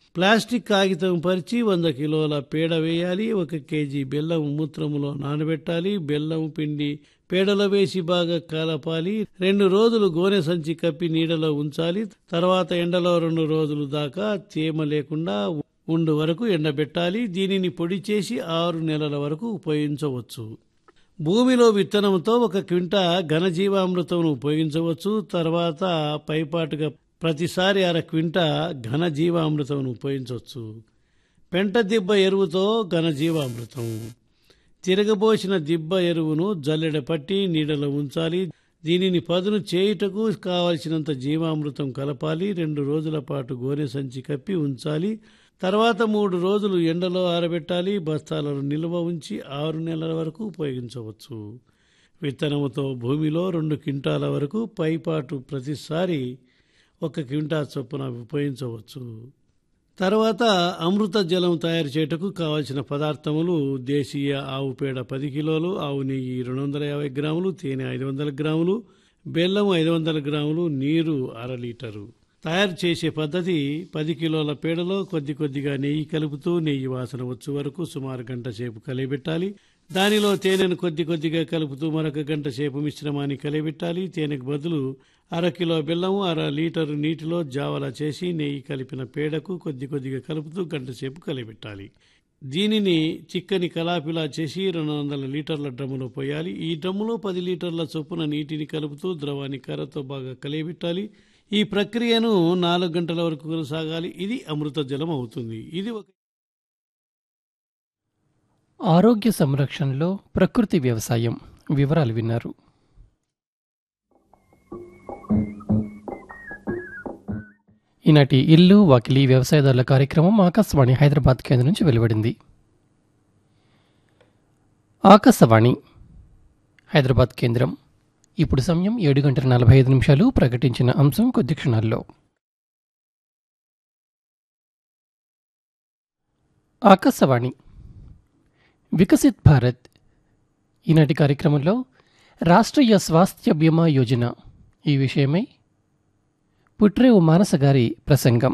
plastic కాగితం పరిచి వంద కిలోల పేడ వేయాలి ఒక కేజీ బెల్లం మూత్రములో నానబెట్టాలి బెల్లం పిండి పేడలో వేసి బాగా కలపాలి రెండు రోజులు గోనె సంచి కప్పి నీడలో ఉంచాలి తర్వాత ఎండలో రెండు రోజులు దాకా తేమ లేకుండా ఉండు వరకు ఎండబెట్టాలి దీనిని పొడి చేసి ఆరు నెలల వరకు ఉపయోగించవచ్చు భూమిలో విత్తనంతో ఒక క్వింట ఘనజీవామృతం ఉపయోగించవచ్చు తర్వాత పైపాటుగా ప్రతిసారి అర క్వింట ఘనజీవామృతం ఉపయోగించవచ్చు పెంట దిబ్బ ఎరువుతో ఘనజీవామృతం తిరగబోసిన దిబ్బ ఎరువును జల్లెడ పట్టి నీడలో ఉంచాలి దీనిని పదును చేయుటకు కావలసినంత జీవామృతం కలపాలి రెండు రోజుల పాటు గోనె సంచి కప్పి ఉంచాలి తర్వాత మూడు రోజులు ఎండలో ఆరబెట్టాలి బస్తాలను నిల్వ ఉంచి ఆరు నెలల వరకు ఉపయోగించవచ్చు విత్తనముతో భూమిలో రెండు క్వింటాల వరకు పైపాటు ప్రతిసారి ఒక క్వింటా చొప్పున ఉపయోగించవచ్చు తర్వాత అమృత జలం తయారు చేయుటకు కావలసిన పదార్థములు దేశీయ ఆవు పేడ పది కిలోలు ఆవు నెయ్యి రెండు వందల యాభై గ్రాములు తేనె ఐదు వందల గ్రాములు బెల్లం ఐదు వందల గ్రాములు నీరు అర లీటరు తయారు చేసే పద్ధతి పది కిలోల పేడలో కొద్ది కొద్దిగా నెయ్యి కలుపుతూ నెయ్యి వాసన వచ్చే వరకు సుమారు గంట సేపు కలియబెట్టాలి దానిలో తేనెను కొద్ది కొద్దిగా కలుపుతూ మరొక గంట సేపు మిశ్రమాన్ని కలియబెట్టాలి తేనెకు బదులు అర కిలో బెల్లము అర లీటరు నీటిలో జావలా చేసి నెయ్యి కలిపిన పేడకు కొద్ది కొద్దిగా కలుపుతూ గంట సేపు కలియబెట్టాలి దీనిని చిక్కని కలాపిలా చేసి రెండు వందల లీటర్ల డ్రమ్ములో పోయాలి ఈ డ్రమ్ములో పది లీటర్ల చొప్పున నీటిని కలుపుతూ ద్రవాన్ని కర్రతో బాగా కలియబెట్టాలి ఈ ప్రక్రియను నాలుగు గంటల వరకు కొనసాగాలి ఇది అమృత జలం అవుతుంది ఇది ఒక ఆరోగ్య సంరక్షణలో ప్రకృతి వ్యవసాయం వివరాలు విన్నారు ఈనాటి ఇల్లు వాకిలి వ్యవసాయదారుల కార్యక్రమం ఆకాశవాణి హైదరాబాద్ కేంద్రం నుంచి వెలువడింది ఆకాశవాణి హైదరాబాద్ కేంద్రం ఇప్పుడు సమయం ఏడు గంటల నలభై ఐదు నిమిషాలు ప్రకటించిన అంశం కొద్ది క్షణాల్లో ఆకాశవాణి వికసిత్ భారత్ ఈనాటి కార్యక్రమంలో రాష్ట్రీయ స్వాస్థ్య బీమా యోజన ఈ విషయమై పుట్రేవు మానస గారి ప్రసంగం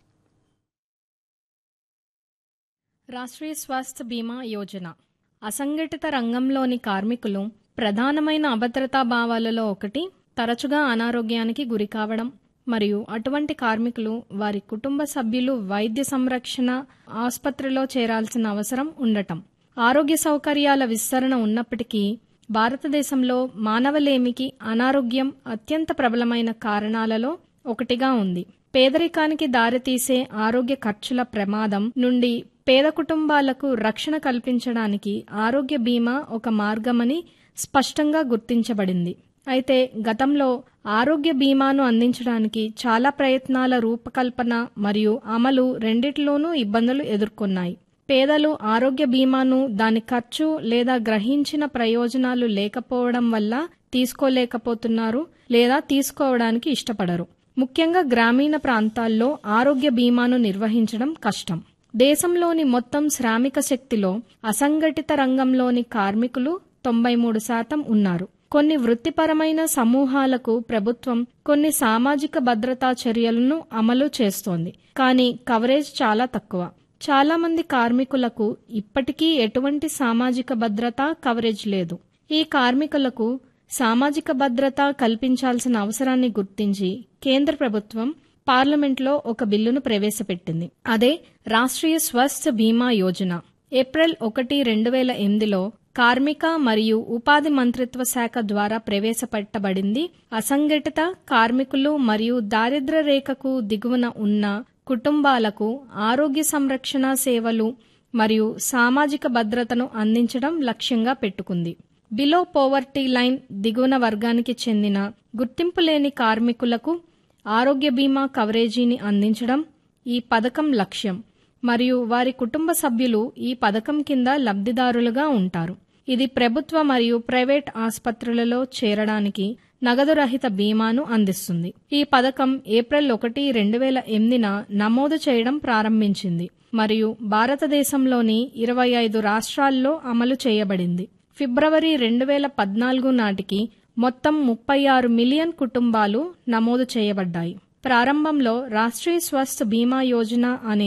రాష్ట్రీయ స్వాస్థ్య బీమా యోజన అసంఘటిత రంగంలోని కార్మికులు ప్రధానమైన అభద్రతా భావాలలో ఒకటి తరచుగా అనారోగ్యానికి గురి కావడం మరియు అటువంటి కార్మికులు వారి కుటుంబ సభ్యులు వైద్య సంరక్షణ ఆసుపత్రిలో చేరాల్సిన అవసరం ఉండటం ఆరోగ్య సౌకర్యాల విస్తరణ ఉన్నప్పటికీ భారతదేశంలో మానవలేమికి అనారోగ్యం అత్యంత ప్రబలమైన కారణాలలో ఒకటిగా ఉంది పేదరికానికి దారితీసే ఆరోగ్య ఖర్చుల ప్రమాదం నుండి పేద కుటుంబాలకు రక్షణ కల్పించడానికి ఆరోగ్య బీమా ఒక మార్గమని స్పష్టంగా గుర్తించబడింది అయితే గతంలో ఆరోగ్య బీమాను అందించడానికి చాలా ప్రయత్నాల రూపకల్పన మరియు అమలు రెండిటిలోనూ ఇబ్బందులు ఎదుర్కొన్నాయి పేదలు ఆరోగ్య బీమాను దాని ఖర్చు లేదా గ్రహించిన ప్రయోజనాలు లేకపోవడం వల్ల తీసుకోలేకపోతున్నారు లేదా తీసుకోవడానికి ఇష్టపడరు ముఖ్యంగా గ్రామీణ ప్రాంతాల్లో ఆరోగ్య బీమాను నిర్వహించడం కష్టం దేశంలోని మొత్తం శ్రామిక శక్తిలో అసంఘటిత రంగంలోని కార్మికులు తొంభై మూడు శాతం ఉన్నారు కొన్ని వృత్తిపరమైన సమూహాలకు ప్రభుత్వం కొన్ని సామాజిక భద్రతా చర్యలను అమలు చేస్తోంది కానీ కవరేజ్ చాలా తక్కువ చాలా మంది కార్మికులకు ఇప్పటికీ ఎటువంటి సామాజిక భద్రత కవరేజ్ లేదు ఈ కార్మికులకు సామాజిక భద్రత కల్పించాల్సిన అవసరాన్ని గుర్తించి కేంద్ర ప్రభుత్వం పార్లమెంట్లో ఒక బిల్లును ప్రవేశపెట్టింది అదే రాష్ట్రీయ స్వాస్థ్య బీమా యోజన ఏప్రిల్ ఒకటి రెండు వేల ఎనిమిదిలో కార్మిక మరియు ఉపాధి మంత్రిత్వ శాఖ ద్వారా ప్రవేశపెట్టబడింది అసంఘటిత కార్మికులు మరియు దారిద్ర్య రేఖకు దిగువన ఉన్న కుటుంబాలకు ఆరోగ్య సంరక్షణ సేవలు మరియు సామాజిక భద్రతను అందించడం లక్ష్యంగా పెట్టుకుంది బిలో పోవర్టీ లైన్ దిగువన వర్గానికి చెందిన గుర్తింపు లేని కార్మికులకు ఆరోగ్య బీమా కవరేజీని అందించడం ఈ పథకం లక్ష్యం మరియు వారి కుటుంబ సభ్యులు ఈ పథకం కింద లబ్ధిదారులుగా ఉంటారు ఇది ప్రభుత్వ మరియు ప్రైవేట్ ఆసుపత్రులలో చేరడానికి నగదు రహిత బీమాను అందిస్తుంది ఈ పథకం ఏప్రిల్ ఒకటి రెండు వేల ఎనిమిదిన నమోదు చేయడం ప్రారంభించింది మరియు భారతదేశంలోని ఇరవై ఐదు రాష్ట్రాల్లో అమలు చేయబడింది ఫిబ్రవరి రెండు వేల పద్నాలుగు నాటికి మొత్తం ముప్పై ఆరు మిలియన్ కుటుంబాలు నమోదు చేయబడ్డాయి ప్రారంభంలో రాష్ట్రీయ స్వాస్థ్య బీమా యోజన అనే